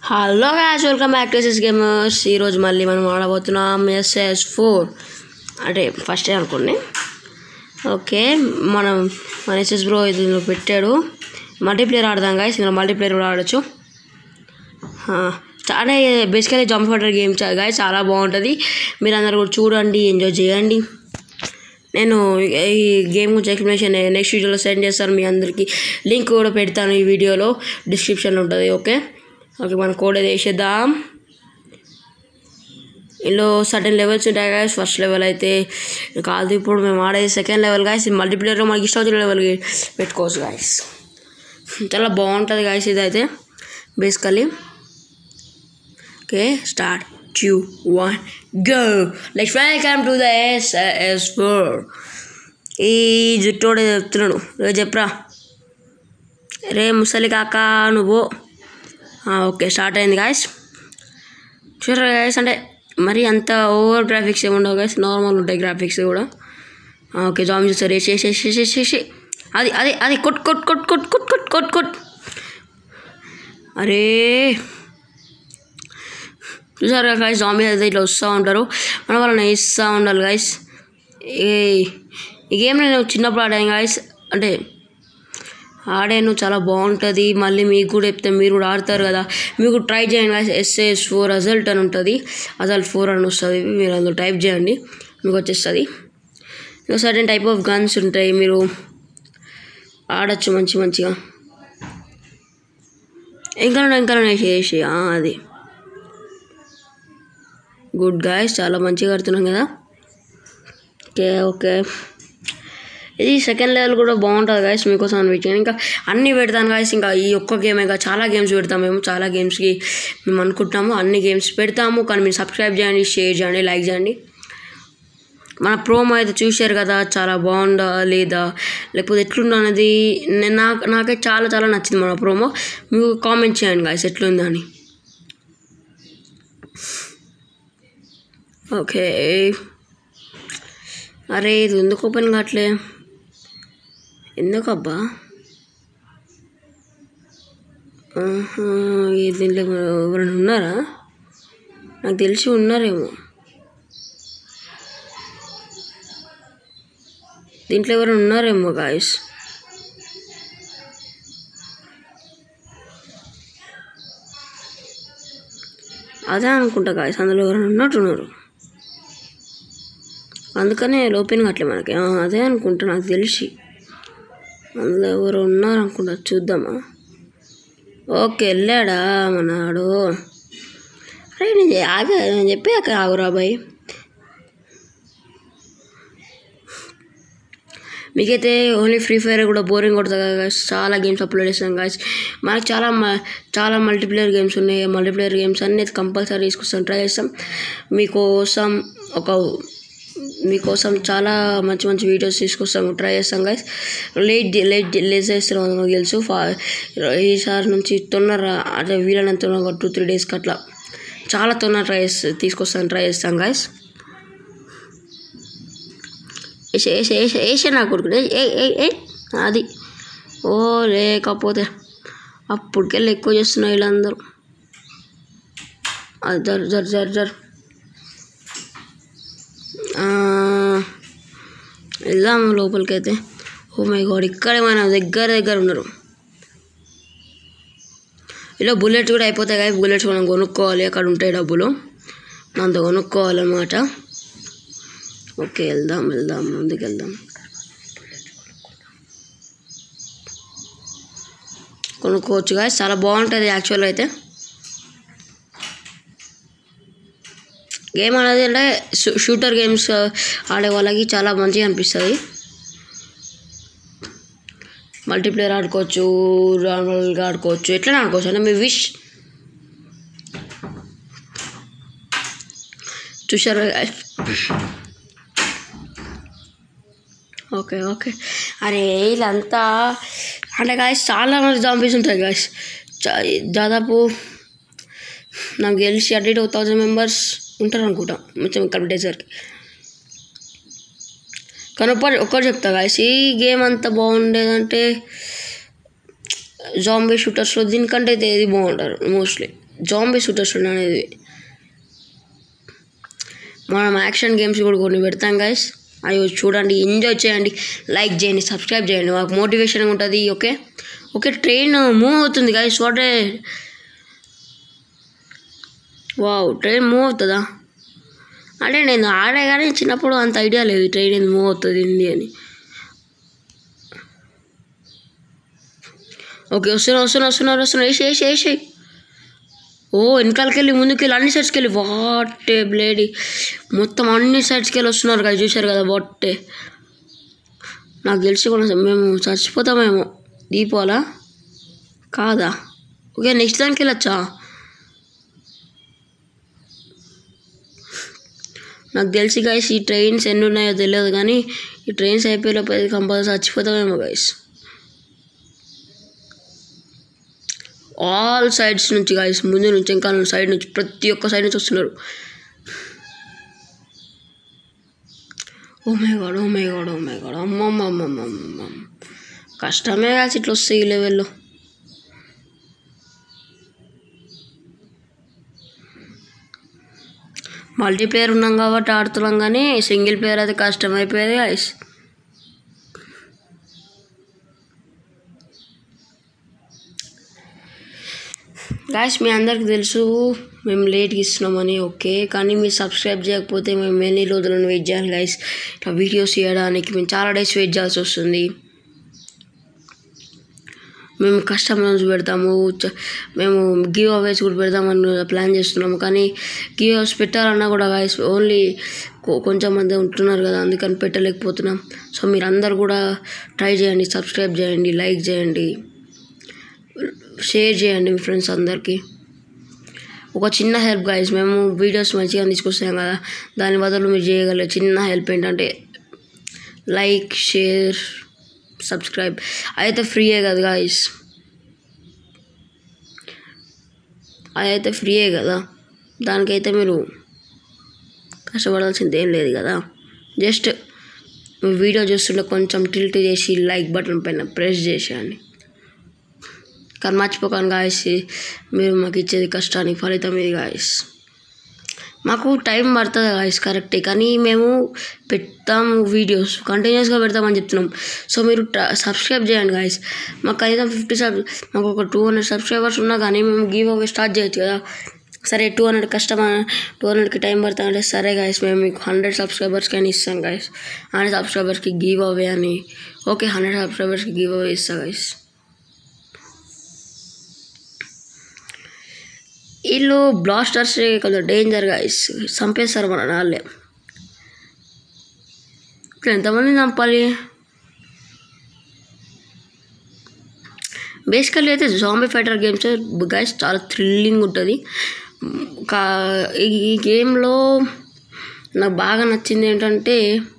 Hello guys welcome back to SS gamers ఈరోజు మళ్ళీ మనం ఆడబోతున్నాం ఎస్ఎస్ ఫోర్ అంటే ఫస్ట్ డే అనుకోండి ఓకే మనం మన ఎస్ఎస్ బ్రో ఇది పెట్టాడు మల్టీప్లేయర్ ఆడదాం గాయస్ ఇందులో మల్టీప్లేయర్ కూడా ఆడొచ్చు ఆ, చాలా basically jump fighter game guys చాలా బాగుంటుంది మీరు అందరు కూడా చూడండి ఎంజాయ్ చేయండి నేను ఈ గేమ్ గురించి ఎక్స్ప్లెనేషన్ నెక్స్ట్ వీడియోలో సెండ్ చేస్తాను మీ అందరికీ లింక్ కూడా పెడతాను ఈ వీడియోలో డిస్క్రిప్షన్లో ఉంటుంది ఓకే ఓకే మన కోడ్ అది వేసేద్దాం ఇందులో సర్టెన్ లెవెల్స్ ఉంటాయి గాయస్ ఫస్ట్ లెవెల్ అయితే కాదు ఇప్పుడు మేము ఆడేది సెకండ్ లెవెల్ గాయస్ మల్టీప్లేయర్లో మనకి ఇష్టం వచ్చిన లెవెల్ పెట్టుకోవచ్చు గాయస్ చాలా బాగుంటుంది గాయస్ ఇదైతే basically okay start two one go let's welcome to the S S four ఈ జుట్టోడే చెప్తున్నాడు రే చెప్పరా రే ముసలి కాక నువ్వు ఆ, ఓకే స్టార్ట్ అయింది గాయస్ చూసారా గాయస్ అంటే మరి అంత ఓవర్ గ్రాఫిక్స్ ఏమి ఉండవు గాయస్ నార్మల్ ఉంటాయి గ్రాఫిక్స్ కూడా ఆ, ఓకే జామ్ చూస్తారు వేసి వేసి వేసి వేసి వేసి అది అది అది కొట్ కొట్ కొట్ కొట్ కొట్ కొట్ కొట్ కొట్ అరే చూసారు గాయస్ జాంబీ అయితే ఇట్లా వస్తూ ఉంటారు మన వాళ్ళని వేస్తూ ఉండాలి గాయస్ ఏ ఈ గేమ్ నేను చిన్నప్పుడు ఆడాను గాయస్ అంటే ఆడాను చాలా బాగుంటుంది మళ్ళీ మీకు కూడా చెప్తే మీరు కూడా ఆడతారు కదా మీకు ట్రై చేయండి గాయస్ ఎస్ఎస్ ఫోర్ అజల్ట్ అని ఉంటుంది అజల్ట్ ఫోర్ అని వస్తుంది మీరు అందులో టైప్ చేయండి మీకు వచ్చేస్తుంది ఇంకా సర్టెన్ టైప్ ఆఫ్ గన్స్ ఉంటాయి మీరు ఆడచ్చు మంచి మంచిగా ఇంకా ఇంకా చేసి అది గుడ్ గాయస్ చాలా మంచిగా ఆడుతున్నాం కదా ఓకే ఓకే ఇది సెకండ్ లెవెల్ కూడా బాగుంటుంది గాయస్ మీకోసం అనిపించింది ఇంకా అన్నీ పెడతాను గాయస్ ఇంకా ఈ ఒక్క గేమే కాదు చాలా గేమ్స్ పెడతాము మేము చాలా గేమ్స్కి మేము అనుకుంటాము అన్ని గేమ్స్ పెడతాము కానీ మీరు సబ్స్క్రైబ్ చేయండి షేర్ చేయండి లైక్ చేయండి మన ప్రోమో అయితే చూశారు కదా చాలా బాగుందా లేదా లేకపోతే ఎట్లుందా అనేది నేను నాకు నాకైతే చాలా చాలా నచ్చింది మన ప్రోమో మీకు కామెంట్ చేయండి గాయస్ ఎట్లుందని ఓకే అరే ఇది ఎందుకు ఓపెన్ కావట్లే ఎందుకబ్బా ఆహా, ఈ దీంట్లో ఎవరైనా ఉన్నారా నాకు తెలిసి ఉన్నారేమో దీంట్లో ఎవరైనా ఉన్నారేమో గాయస్ అదే అనుకుంటా గాయస్ అందులో ఎవరైనా ఉన్నట్టున్నారు అందుకనే ఓపెన్ కావట్లే మనకి ఆ, అదే అనుకుంటా నాకు తెలిసి అందులో ఎవరు ఉన్నారు అనుకుంటా చూద్దామా ఓకే వెళ్ళాడా మనాడు అరే నేను చె- ఆగా నేను చెప్పాక ఆగురా బాయ్ మీకైతే ఓన్లీ ఫ్రీ ఫైర్ కూడా బోరింగ్ కొడుతుంది కదా guys. చాలా గేమ్స్ అప్లోడ్ చేస్తాం గాయస్ మనకు చాలా మ- చాలా మల్టీప్లేయర్ గేమ్స్ ఉన్నాయి మల్టీప్లేయర్ గేమ్స్ అన్నీ కంపల్సరీ తీసుకొస్తాం ట్రై చేస్తాం మీకోసం ఒక మీకోసం చాలా మంచి మంచి వీడియోస్ తీసుకొస్తాము ట్రై చేస్తాం గైస్ లేట్ లేట్ లేట్ చేస్తున్నాం మాకు తెలుసు ఫా ఈసారి నుంచి తొందర అదే వీలైనంత తొందర ఒక టూ త్రీ డేస్కి అట్లా చాలా తొందర ట్రై చేస్తాం తీసుకొస్తాను ట్రై చేస్తాం గైస్ వేసే వేసే వేసే వేసే నా కొడుకు ఏ ఏ ఏ అది ఓ లేకపోతే అప్పటికెళ్ళి ఎక్కువ చేస్తున్నారు వీళ్ళందరూ అది జర్ జర్ జర్ జర్ ఆ, వెళ్దాం లోపలికి అయితే ఓ మై గాడ్ ఇక్కడే మన దగ్గర దగ్గర ఉన్నారు ఇలా బుల్లెట్స్ కూడా అయిపోతాయి కానీ బుల్లెట్స్ మనం కొనుక్కోవాలి అక్కడ ఉంటాయి డబ్బులు అంత కొనుక్కోవాలన్నమాట ఓకే వెళ్దాం వెళ్దాం ముందుకు వెళ్దాం కొనుక్కోవచ్చు కానీ చాలా బాగుంటుంది యాక్చువల్ అయితే గేమ్ అనేది అంటే షూ- షూటర్ గేమ్స్ ఆడే వాళ్ళకి చాలా మంచిగా అనిపిస్తుంది మల్టీప్లేయర్ ఆడుకోవచ్చు నార్మల్గా ఆడుకోవచ్చు ఎట్లనే ఆడుకోవచ్చు అంటే మీ విష్ చూసారు ఓకే ఓకే అరే వీళ్ళంతా అంటే గాయస్ చాలా మంది జాంబీస్ ఉంటాయి గాయస్ దాదాపు నాకు తెలిసి అటు ఇటు థౌజండ్ మెంబర్స్ ఉంటారు అనుకుంటా మొత్తం కంప్లీట్ అయ్యేసరికి కానీ ఒక్కటి ఒక్కటి చెప్తా గాయస్ ఈ గేమ్ అంత బాగుండేదంటే జాంబీ షూటర్స్లో దీనికంటే అయితే ఏది బాగుంటారు మోస్ట్లీ జాంబీ షూటర్స్ అనేది మనం యాక్షన్ గేమ్స్ కూడా కొన్ని పెడతాం గైస్ అవి చూడండి ఎంజాయ్ చేయండి లైక్ చేయండి సబ్స్క్రైబ్ చేయండి మాకు మోటివేషన్ ఉంటుంది ఓకే ఓకే ట్రైన్ మూవ్ అవుతుంది guys what wow train move అవుతుందా అంటే నేను ఆడే కానీ చిన్నప్పుడు అంత ఐడియా లేదు ట్రైన్ ఇది మూవ్ అవుతుంది ఏంది అని ఓకే వస్తున్నా వస్తున్నా వస్తున్నారు వస్తున్నా వేసి వేసి వేసి ఓ వెనకాలకి వెళ్ళి ముందుకు వెళ్ళి అన్ని సైడ్స్కి వెళ్ళి వాటే బ్లేడి మొత్తం అన్ని సైడ్స్కి వెళ్ళి వస్తున్నారు కదా చూశారు కదా వాటే నాకు తెలిసి కూడా మేము చచ్చిపోతామేమో దీపాలా కాదా ఓకే నెక్స్ట్ దానికి వెళ్ళొచ్చా నాకు తెలిసి గైస్ ఈ ట్రైన్స్ ఎన్ని ఉన్నాయో తెలియదు కానీ ఈ ట్రైన్స్ అయిపోయేలోపు కంపల్సరీ చచ్చిపోతామేమో గైస్ ఆల్ సైడ్స్ నుంచి గాయస్ ముందు నుంచి ఇంకా సైడ్ నుంచి ప్రతి ఒక్క సైడ్ నుంచి వస్తున్నారు oh my god oh my god oh my god అమ్మమ్మమ్మమ్మమ్మ కష్టమే కాసి ఇట్లా వస్తాయి ఈ లెవెల్లో మల్టీప్లేయర్ ఉన్నాం కాబట్టి ఆడుతున్నాం కానీ సింగిల్ ప్లేయర్ అయితే కష్టమైపోయేది గాయస్ గాయస్ మీ అందరికి తెలుసు మేము లేట్గా ఇస్తున్నామని ఓకే కానీ మీరు సబ్స్క్రైబ్ చేయకపోతే మేము ఎన్ని రోజులను వెయిట్ చేయాలి గాయస్ ఇట్లా వీడియోస్ చేయడానికి మేము చాలా డేస్ వెయిట్ చేయాల్సి వస్తుంది మేము కస్టమర్స్ పెడతాము చ- మేము గివ్ అవేస్ కూడా పెడదామని ప్లాన్ చేస్తున్నాము కానీ గివ్ అవేస్ పెట్టాలన్నా కూడా గాయస్ ఓన్లీ కొంచెం మంది ఉంటున్నారు కదా అందుకని పెట్టలేకపోతున్నాం సో మీరు అందరు కూడా ట్రై చేయండి సబ్స్క్రైబ్ చేయండి లైక్ చేయండి షేర్ చేయండి మీ ఫ్రెండ్స్ అందరికీ ఒక చిన్న హెల్ప్ గైస్ మేము వీడియోస్ మంచిగా తీసుకొస్తాం కదా దాని బదులు మీరు చేయగల చిన్న హెల్ప్ ఏంటంటే లైక్ షేర్ సబ్స్క్రైబ్ అయితే ఫ్రీయే కదా గాయస్ అదైతే ఫ్రీయే కదా దానికైతే మీరు కష్టపడాల్సింది ఏం లేదు కదా జస్ట్ వీడియో చూస్తుంటే కొంచెం టిల్ట్ చేసి లైక్ బటన్ పైన ప్రెస్ చేసేయండి కానీ మర్చిపోకండి గాయస్ మీరు మాకు ఇచ్చేది కష్టానికి ఫలితం ఇది గాయస్ మాకు టైం పడుతుంది గాయస్ కరెక్టే కానీ మేము పెడతాము వీడియోస్ కంటిన్యూస్గా పెడతామని చెప్తున్నాం సో మీరు సబ్స్క్రైబ్ చేయండి గాయస్ మాకు అయితే ఫిఫ్టీ సబ్ మాకు ఒక టూ హండ్రెడ్ సబ్స్క్రైబర్స్ ఉన్నా కానీ మేము గివ్ అవే స్టార్ట్ చేయొచ్చు కదా సరే టూ హండ్రెడ్ కష్టం టూ హండ్రెడ్కి టైం పడుతుందంటే సరే గాయస్ మేము మీకు హండ్రెడ్ సబ్స్క్రైబర్స్కి అని ఇస్తాం గాయస్ హండ్రెడ్ సబ్స్క్రైబర్స్కి గివ్ అవే అని ఓకే హండ్రెడ్ సబ్స్క్రైబర్స్కి గివ్ అవే ఇస్తా గాయస్ వీళ్ళు బ్లాస్టర్స్ కొంచెం డేంజర్ గైస్ చంపేస్తారు మన వాళ్ళే ఇక్కడ ఎంతమంది చంపాలి బేసికల్లీ అయితే జాంబీ ఫైటర్ గేమ్స్ గైస్ చాలా థ్రిల్లింగ్ ఉంటుంది కా ఈ- ఈ గేమ్లో నాకు బాగా నచ్చింది ఏంటంటే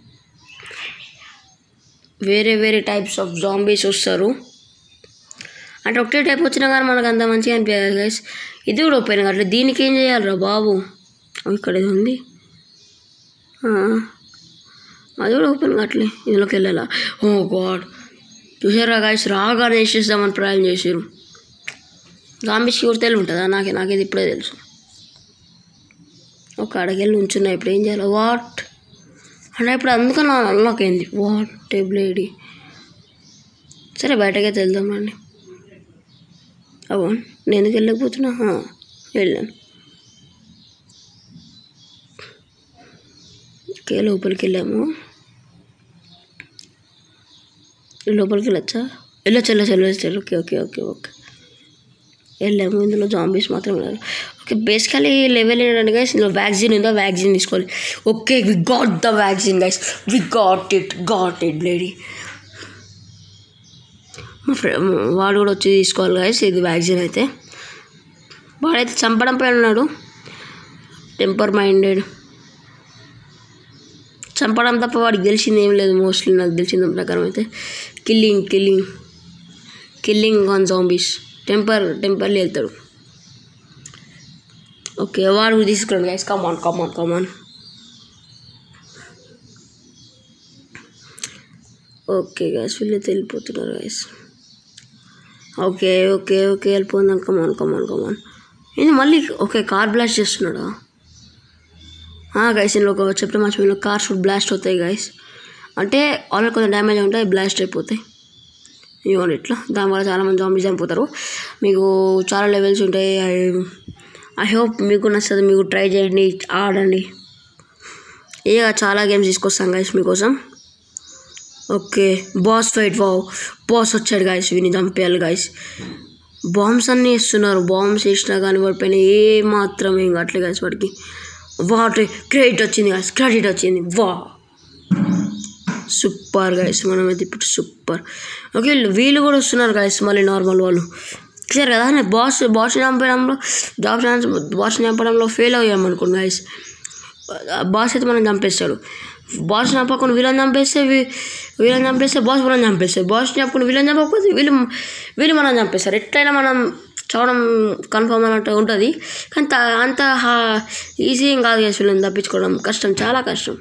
వేరే వేరే టైప్స్ ఆఫ్ జాంబీస్ వస్తారు అంటే ఒకటే టైప్ వచ్చినా కానీ మనకు అంత మంచిగా అనిపించదు గైస్ ఇది కూడా ఓపెన్ కావట్లే దీనికి ఏం చేయాలిరా బాబు ఓ, ఇక్కడ ఇది ఉంది ఆ, అది కూడా ఓపెన్ కావట్లే ఇందులోకి వెళ్ళాలా ఓ గాడ్ చూసారా గాయస్ రాగానే వేసేద్దామని ప్రయాణం చేసారు జాంబీస్కి కూడా తెలివి ఉంటుందా నాకే నాకేది ఇప్పుడే తెలుసు ఒక అడగెళ్ళి ఉంచున్నా ఇప్పుడు ఏం చేయాలి వాట్ అంటే ఇప్పుడు అందుకని అన్లాక్ అయింది వాట్ టేబుల్ సరే బయటకైతే వెళ్దాం రండి అవును నేను ఎందుకు వెళ్ళకపోతున్నా ఆ, వెళ్ళాను ఓకే లోపలికి వెళ్ళాము లోపలికి వెళ్ళొచ్చా వెళ్ళొచ్చు వెళ్ళొచ్చు వెళ్ళొచ్చు ఓకే ఓకే ఓకే ఓకే వెళ్ళాము ఇందులో జాంబీస్ మాత్రం ఉన్నారు ఓకే బేసికలీ లెవెల్ ఏంటంటే గైస్ ఇందులో వ్యాక్సిన్ ఉందో వ్యాక్సిన్ తీసుకోవాలి okay we got the vaccine guys we got it got it lady మా ఫ్రెండ్ వాడు కూడా వచ్చి తీసుకోవాలి గైస్ ఇది వ్యాక్సిన్ అయితే వాడైతే చంపడం పైన ఉన్నాడు టెంపర్ మైండెడ్ చంపడం తప్ప వాడికి తెలిసింది ఏం లేదు మోస్ట్లీ నాకు తెలిసిన ప్రకారం అయితే killing killing killing on zombies temper temporarily వెళ్తాడు ఓకే వాడు కూడా తీసుకురండి guys come on come on come on okay guys వీళ్ళైతే వెళ్ళిపోతున్నారు గైస్ ఓకే ఓకే ఓకే వెళ్ళిపోదాం కమాన్ కమాన్ కమాన్ ఇది మళ్ళీ ఓకే కార్ బ్లాస్ట్ చేస్తున్నాడా గైస్ ఇందులో ఒక చెప్తే మర్చిపోయిన కార్స్ బ్లాస్ట్ అవుతాయి గైస్ అంటే ఆల్రెడీ కొంచెం డ్యామేజ్ ఉంటాయి బ్లాస్ట్ అయిపోతాయి ఇవ్వండి ఇట్లా దానివల్ల చాలామంది జాంబీస్ చనిపోతారు మీకు చాలా లెవెల్స్ ఉంటాయి ఐ హోప్ మీకు నచ్చుతుంది మీకు ట్రై చేయండి ఆడండి ఇక చాలా గేమ్స్ తీసుకొస్తాం గైస్ మీకోసం okay boss fight wow boss వచ్చాడు గాయస్ విని చంపేయాలి గాయస్ బాంబ్స్ అన్నీ ఇస్తున్నారు బాంబ్స్ వేసినా కానీ పడిపోయినా ఏ మాత్రం ఏం కావట్లేదు గాయస్ వాడికి వాటి క్రెడిట్ వచ్చింది గాయస్ క్రెడిట్ వచ్చింది వా సూపర్ గాయస్ మనమైతే ఇప్పుడు సూపర్ ఓకే వీళ్ళు- వీళ్ళు కూడా వస్తున్నారు గాయస్ మళ్ళీ నార్మల్ వాళ్ళు సరే కదా బాస్ బాస్ చంపడంలో జాబ్ బాస్ చంపడంలో ఫెయిల్ అయ్యామనుకోండి గాయస్ బాస్ అయితే మనం చంపేస్తాడు బాస్ చంపకుండా వీళ్ళని చంపేస్తే వీ- వీళ్ళని చంపేస్తే బాస్ మనం చంపేస్తాడు బాస్ చంపకుండా వీళ్ళని చంపకపోతే వీళ్ళు వీళ్ళు మనం చంపేస్తారు ఎట్లయినా మనం చదవడం కన్ఫర్మ్ అన్నట్టు ఉంటుంది కానీ త- అంత హా- ఈజీ ఏం కాదు కదా వీళ్ళని తప్పించుకోవడం కష్టం చాలా కష్టం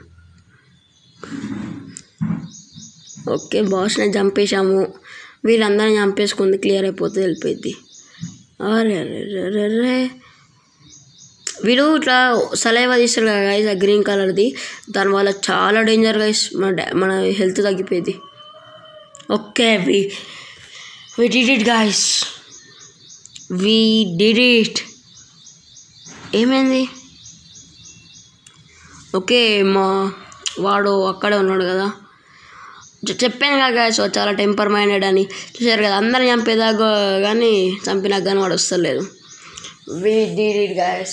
ఓకే బాస్ని చంపేశాము వీళ్ళందరినీ చంపేసుకుంది క్లియర్ అయిపోతుంది వెళ్ళిపోయింది అరే అరే అరే అరే వీడు ఇట్లా సలైవా తీస్తారు కదా గైస్ ఆ గ్రీన్ కలర్ది దానివల్ల చాలా డేంజర్ గైస్ మన డా- మన హెల్త్ తగ్గిపోయింది okay we we did it guys we did it ఏమైంది ఓకే మా వాడు అక్కడే ఉన్నాడు కదా చె- చెప్పాను కదా guys, వాడు చాలా టెంపర్ మైండెడ్ అని చూసారు కదా అందరిని చంపేదాకా కానీ చంపినాక కానీ వాడు వస్తలేదు వి డిడ్ ఇట్ గాయస్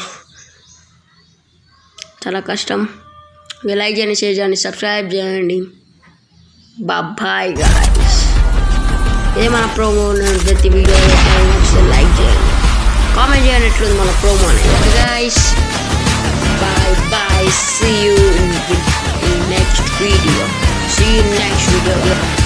చాలా కష్టం మీరు లైక్ చేయండి షేర్ చేయండి సబ్స్క్రైబ్ చేయండి బాయ్ గాయస్ ఇదే మన ప్రోమో ప్రతి వీడియో లైక్ చేయండి కామెంట్ చేయండి ఎట్లుంది మన ప్రోమో అనేది guys bye bye see you in next video see you next video